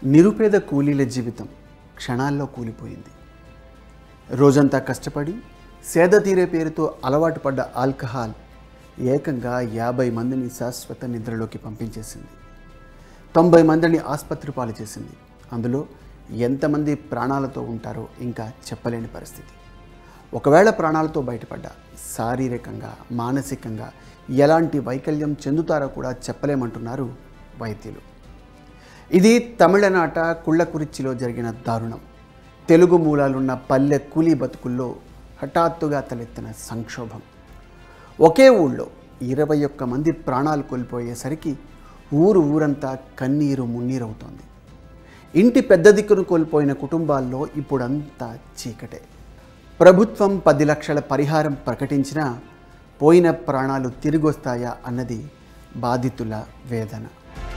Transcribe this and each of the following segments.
నిరుపేద కూలీల జీవితం క్షణాల్లో కూలిపోయింది రోజంతా కష్టపడి సేద తీరే పేరుతో అలవాటు పడ్డ ఆల్కహాల్ ఏకంగా యాభై మందిని శాశ్వత నిద్రలోకి పంపించేసింది తొంభై మందిని ఆసుపత్రి పాలు చేసింది అందులో ఎంతమంది ప్రాణాలతో ఉంటారో ఇంకా చెప్పలేని పరిస్థితి ఒకవేళ ప్రాణాలతో బయటపడ్డా శారీరకంగా మానసికంగా ఎలాంటి వైకల్యం చెందుతారో కూడా చెప్పలేమంటున్నారు వైద్యులు ఇది తమిళనాట కుళ్ళకురిచిలో జరిగిన దారుణం తెలుగు మూలాలున్న పల్లె కూలీ బతుకుల్లో హఠాత్తుగా తలెత్తిన సంక్షోభం ఒకే ఊళ్ళో ఇరవై ఒక్క మంది ప్రాణాలు కోల్పోయేసరికి ఊరు ఊరంతా కన్నీరు మున్నీరవుతోంది ఇంటి పెద్ద దిక్కును కోల్పోయిన కుటుంబాల్లో ఇప్పుడంతా చీకటే ప్రభుత్వం పది లక్షల పరిహారం ప్రకటించినా పోయిన ప్రాణాలు తిరిగొస్తాయా అన్నది బాధితుల వేదన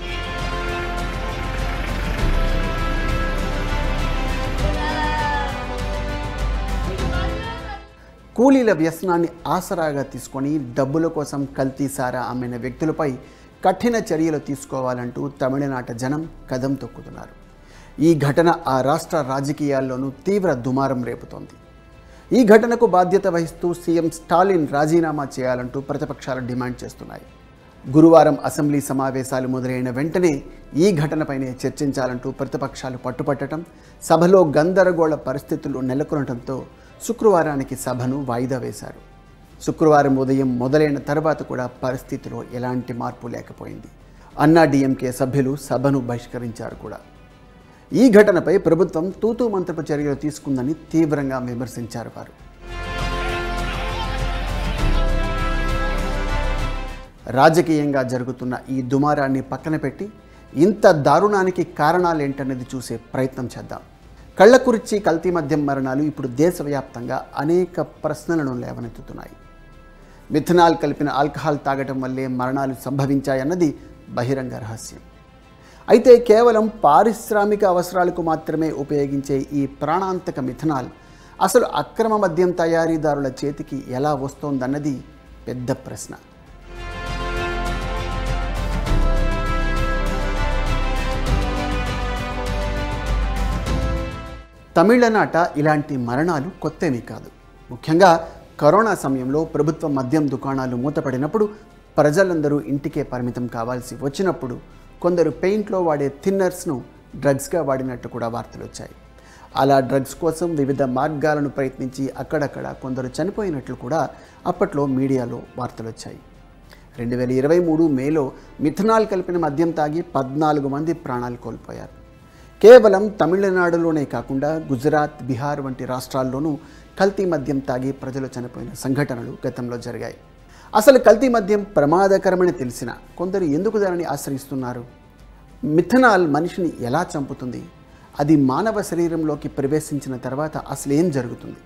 కూలీల వ్యసనాన్ని ఆసరాగా తీసుకొని డబ్బుల కోసం కల్తీ సారా అమ్మిన వ్యక్తులపై కఠిన చర్యలు తీసుకోవాలంటూ తమిళనాట జనం కదం తొక్కుతున్నారు ఈ ఘటన ఆ రాష్ట్ర రాజకీయాల్లోనూ తీవ్ర దుమారం రేపుతోంది ఈ ఘటనకు బాధ్యత వహిస్తూ సీఎం స్టాలిన్ రాజీనామా చేయాలంటూ ప్రతిపక్షాలు డిమాండ్ చేస్తున్నాయి గురువారం అసెంబ్లీ సమావేశాలు మొదలైన వెంటనే ఈ ఘటనపైనే చర్చించాలంటూ ప్రతిపక్షాలు పట్టుపట్టడం సభలో గందరగోళ పరిస్థితులు నెలకొనడంతో శుక్రవారానికి సభను వాయిదా వేశారు శుక్రవారం ఉదయం మొదలైన తర్వాత కూడా పరిస్థితిలో ఎలాంటి మార్పు లేకపోయింది అన్నా డిఎంకే సభ్యులు సభను బహిష్కరించారు కూడా ఈ ఘటనపై ప్రభుత్వం తూతూ మంత్రపు చర్యలు తీసుకుందని తీవ్రంగా విమర్శించారు వారు రాజకీయంగా జరుగుతున్న ఈ దుమారాన్ని పక్కన పెట్టి ఇంత దారుణానికి కారణాలేంటనేది చూసే ప్రయత్నం చేద్దాం కళ్ళకురిచి కల్తీ మద్యం మరణాలు ఇప్పుడు దేశవ్యాప్తంగా అనేక ప్రశ్నలను లేవనెత్తుతున్నాయి మిథనాల్ కలిపిన ఆల్కహాల్ తాగటం వల్లే మరణాలు సంభవించాయన్నది బహిరంగ రహస్యం అయితే కేవలం పారిశ్రామిక అవసరాలకు మాత్రమే ఉపయోగించే ఈ ప్రాణాంతక మిథనాల్ అసలు అక్రమ మద్యం తయారీదారుల చేతికి ఎలా వస్తోందన్నది పెద్ద ప్రశ్న తమిళనాట ఇలాంటి మరణాలు కొత్తేమీ కాదు ముఖ్యంగా కరోనా సమయంలో ప్రభుత్వ మద్యం దుకాణాలు మూతపడినప్పుడు ప్రజలందరూ ఇంటికే పరిమితం కావాల్సి వచ్చినప్పుడు కొందరు పెయింట్లో వాడే థిన్నర్స్ను డ్రగ్స్గా వాడినట్టు కూడా వార్తలు వచ్చాయి అలా డ్రగ్స్ కోసం వివిధ మార్గాలను ప్రయత్నించి అక్కడక్కడ కొందరు చనిపోయినట్లు కూడా అప్పట్లో మీడియాలో వార్తలు వచ్చాయి రెండు వేల ఇరవై మూడు మేలో మిథనాల్ కలిపిన మద్యం తాగి పద్నాలుగు మంది ప్రాణాలు కోల్పోయారు కేవలం తమిళనాడులోనే కాకుండా గుజరాత్ బీహార్ వంటి రాష్ట్రాల్లోనూ కల్తీ మద్యం తాగి ప్రజలు చనిపోయిన సంఘటనలు గతంలో జరిగాయి అసలు కల్తీ మద్యం ప్రమాదకరమని తెలిసిన కొందరు ఎందుకు దానిని ఆశ్రయిస్తున్నారు మిథనాల్ మనిషిని ఎలా చంపుతుంది అది మానవ శరీరంలోకి ప్రవేశించిన తర్వాత అసలు ఏం జరుగుతుంది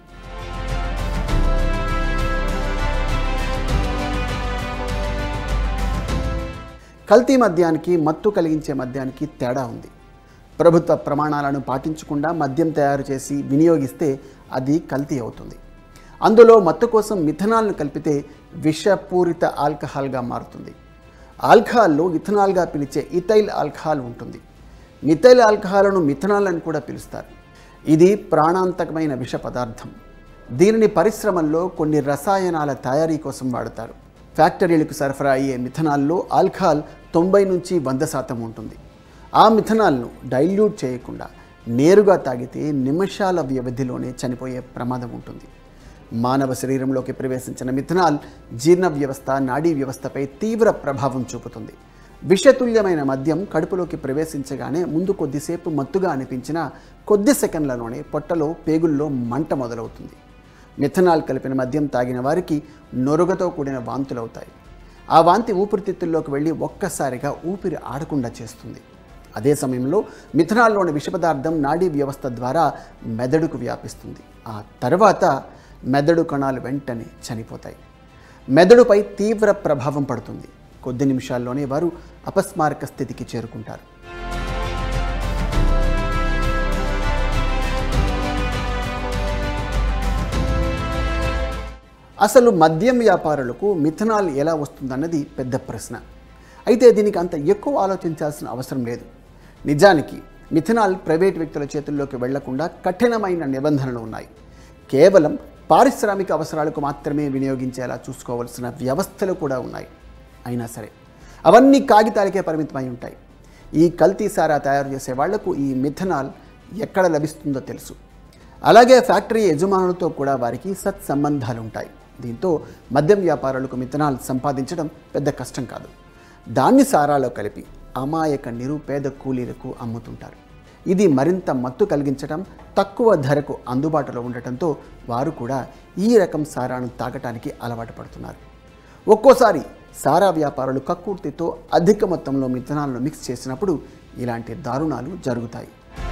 కల్తీ మద్యానికి మత్తు కలిగించే మద్యానికి తేడా ఉంది ప్రభుత్వ ప్రమాణాలను పాటించకుండా మద్యం తయారు చేసి వినియోగిస్తే అది కల్తీ అవుతుంది అందులో మత్తు కోసం మిథనాల్ను కలిపితే విషపూరిత ఆల్కహాల్గా మారుతుంది ఆల్కహాల్లో ఇథనాల్గా పిలిచే ఇథైల్ ఆల్కహాల్ ఉంటుంది మిథైల్ ఆల్కహాల్ను మిథనాల్ అని కూడా పిలుస్తారు ఇది ప్రాణాంతకమైన విష పదార్థం దీనిని పరిశ్రమల్లో కొన్ని రసాయనాల తయారీ కోసం వాడతారు ఫ్యాక్టరీలకు సరఫరా అయ్యే మిథనాల్లో ఆల్కహాల్ తొంభై నుంచి వంద శాతం ఉంటుంది ఆ మిథనాల్ను డైల్యూట్ చేయకుండా నేరుగా తాగితే నిమిషాల వ్యవధిలోనే చనిపోయే ప్రమాదం ఉంటుంది మానవ శరీరంలోకి ప్రవేశించిన మిథనాల్ జీర్ణ వ్యవస్థ నాడీ వ్యవస్థపై తీవ్ర ప్రభావం చూపుతుంది విషతుల్యమైన మద్యం కడుపులోకి ప్రవేశించగానే ముందు కొద్దిసేపు మత్తుగా అనిపించిన కొద్ది సెకండ్లలోనే పొట్టలో పేగుల్లో మంట మొదలవుతుంది మిథనాల్ కలిపిన మద్యం తాగిన వారికి నొరుగతో కూడిన వాంతులవుతాయి ఆ వాంతి ఊపిరితిత్తుల్లోకి వెళ్ళి ఒక్కసారిగా ఊపిరి ఆడకుండా చేస్తుంది అదే సమయంలో మిథనాల్లోని విష పదార్థం నాడీ వ్యవస్థ ద్వారా మెదడుకు వ్యాపిస్తుంది ఆ తర్వాత మెదడు కణాలు వెంటనే చనిపోతాయి మెదడుపై తీవ్ర ప్రభావం పడుతుంది కొద్ది నిమిషాల్లోనే వారు అపస్మారక స్థితికి చేరుకుంటారు అసలు మద్యం వ్యాపారులకు మిథనాల్ ఎలా వస్తుందన్నది పెద్ద ప్రశ్న అయితే దీనికి అంత ఎక్కువ ఆలోచించాల్సిన అవసరం లేదు నిజానికి మిథనాల్ ప్రైవేట్ వ్యక్తుల చేతుల్లోకి వెళ్లకుండా కఠినమైన నిబంధనలు ఉన్నాయి కేవలం పారిశ్రామిక అవసరాలకు మాత్రమే వినియోగించేలా చూసుకోవాల్సిన వ్యవస్థలు కూడా ఉన్నాయి అయినా సరే అవన్నీ కాగితాలకే పరిమితమై ఉంటాయి ఈ కల్తీ సారా తయారు చేసే వాళ్లకు ఈ మిథనాల్ ఎక్కడ లభిస్తుందో తెలుసు అలాగే ఫ్యాక్టరీ యజమానులతో కూడా వారికి సత్సంబంధాలు ఉంటాయి దీంతో మద్యం వ్యాపారులకు మిథనాల్ సంపాదించడం పెద్ద కష్టం కాదు దాన్ని సారాలో కలిపి అమాయక నిరుపేద కూలీలకు అమ్ముతుంటారు ఇది మరింత మత్తు కలిగించడం తక్కువ ధరకు అందుబాటులో ఉండటంతో వారు కూడా ఈ రకం సారాను తాగటానికి అలవాటు పడుతున్నారు ఒక్కోసారి సారా వ్యాపారులు కక్కుర్తితో అధిక మొత్తంలో మిథనాలను మిక్స్ చేసినప్పుడు ఇలాంటి దారుణాలు జరుగుతాయి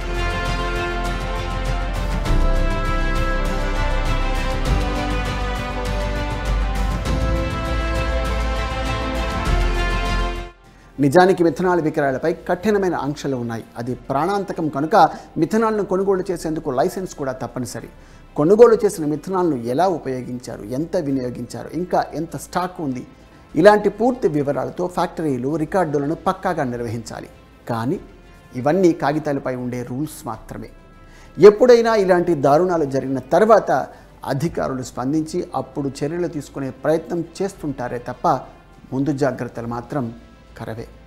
నిజానికి మిథనాల్ విక్రయాలపై కఠినమైన ఆంక్షలు ఉన్నాయి అది ప్రాణాంతకం కనుక మిథనాల్ను కొనుగోలు చేసేందుకు లైసెన్స్ కూడా తప్పనిసరి కొనుగోలు చేసిన మిథనాల్ను ఎలా ఉపయోగించారు ఎంత వినియోగించారు ఇంకా ఎంత స్టాక్ ఉంది ఇలాంటి పూర్తి వివరాలతో ఫ్యాక్టరీలు రికార్డులను పక్కాగా నిర్వహించాలి కానీ ఇవన్నీ కాగితాలపై ఉండే రూల్స్ మాత్రమే ఎప్పుడైనా ఇలాంటి దారుణాలు జరిగిన తర్వాత అధికారులు స్పందించి అప్పుడు చర్యలు తీసుకునే ప్రయత్నం చేస్తుంటారే తప్ప ముందు జాగ్రత్తలు మాత్రం కరవే